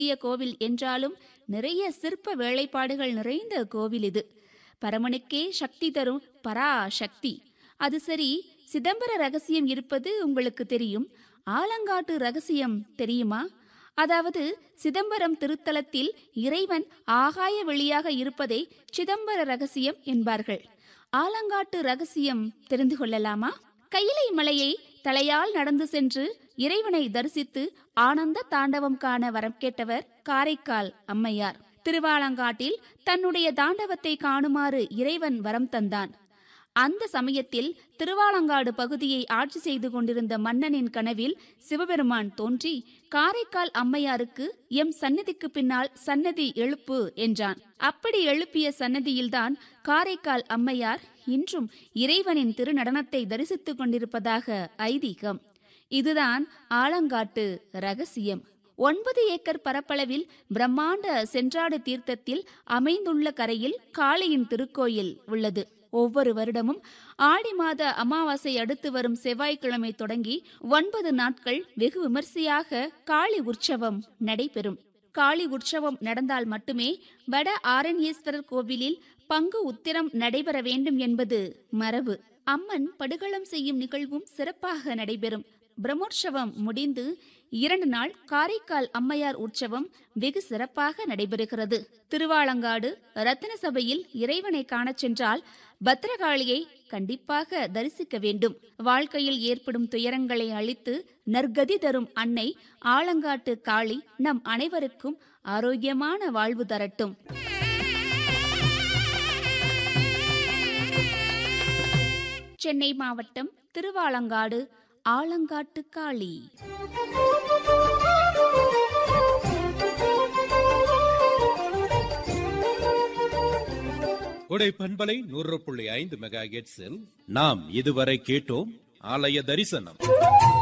பெரிய கோவில் என்றாலும் நிறைய சிற்ப வேலைப்பாடுகள் நிறைந்த கோவில் இது பரமனுக்கே சக்தி தரும் பராசக்தி அது சரி சிதம்பர ரகசியம் இருப்பது உங்களுக்கு தெரியும் ஆலங்காட்டு ரகசியம் தெரியுமா அதாவது சிதம்பரம் திருத்தலத்தில் இறைவன் ஆகாய வெளியாக இருப்பதை சிதம்பர ரகசியம் என்பார்கள் ஆலங்காட்டு ரகசியம் தெரிந்து கொள்ளலாமா கையிலை மலையை தலையால் நடந்து சென்று இறைவனை தரிசித்து ஆனந்த தாண்டவம் காண வரம் கேட்டவர் காரைக்கால் அம்மையார் திருவாலங்காட்டில் தன்னுடைய தாண்டவத்தை காணுமாறு இறைவன் வரம் தந்தான் அந்த சமயத்தில் திருவாலங்காடு பகுதியை ஆட்சி செய்து கொண்டிருந்த மன்னனின் கனவில் சிவபெருமான் தோன்றி காரைக்கால் அம்மையாருக்கு எம் சன்னதிக்கு பின்னால் சன்னதி எழுப்பு என்றான் அப்படி எழுப்பிய சன்னதியில்தான் காரைக்கால் அம்மையார் இன்றும் இறைவனின் திருநடனத்தை தரிசித்துக் கொண்டிருப்பதாக ஐதீகம் இதுதான் ஆலங்காட்டு ரகசியம் ஒன்பது ஏக்கர் பரப்பளவில் பிரம்மாண்ட சென்றாடு தீர்த்தத்தில் அமைந்துள்ள கரையில் காளியின் திருக்கோயில் உள்ளது ஒவ்வொரு வருடமும் ஆடி மாத அமாவாசை அடுத்து வரும் செவ்வாய்க்கிழமை தொடங்கி ஒன்பது நாட்கள் வெகு விமர்சையாக காளி உற்சவம் நடைபெறும் காளி உற்சவம் நடந்தால் மட்டுமே வட ஆரண்யேஸ்வரர் கோவிலில் பங்கு உத்திரம் நடைபெற வேண்டும் என்பது மரபு அம்மன் படுகளம் செய்யும் நிகழ்வும் சிறப்பாக நடைபெறும் பிரம்மோற்சவம் முடிந்து இரண்டு நாள் காரைக்கால் அம்மையார் உற்சவம் வெகு சிறப்பாக நடைபெறுகிறது திருவாலங்காடு ரத்தின சபையில் இறைவனை காணச் சென்றால் பத்ரகாளியை கண்டிப்பாக தரிசிக்க வேண்டும் வாழ்க்கையில் ஏற்படும் துயரங்களை அழித்து நற்கதி தரும் அன்னை ஆலங்காட்டு காளி நம் அனைவருக்கும் ஆரோக்கியமான வாழ்வு தரட்டும் சென்னை மாவட்டம் திருவாலங்காடு ஆலங்காட்டு காளி உடை பண்பலை நூறு புள்ளி ஐந்து மெகா நாம் இதுவரை கேட்டோம் ஆலய தரிசனம்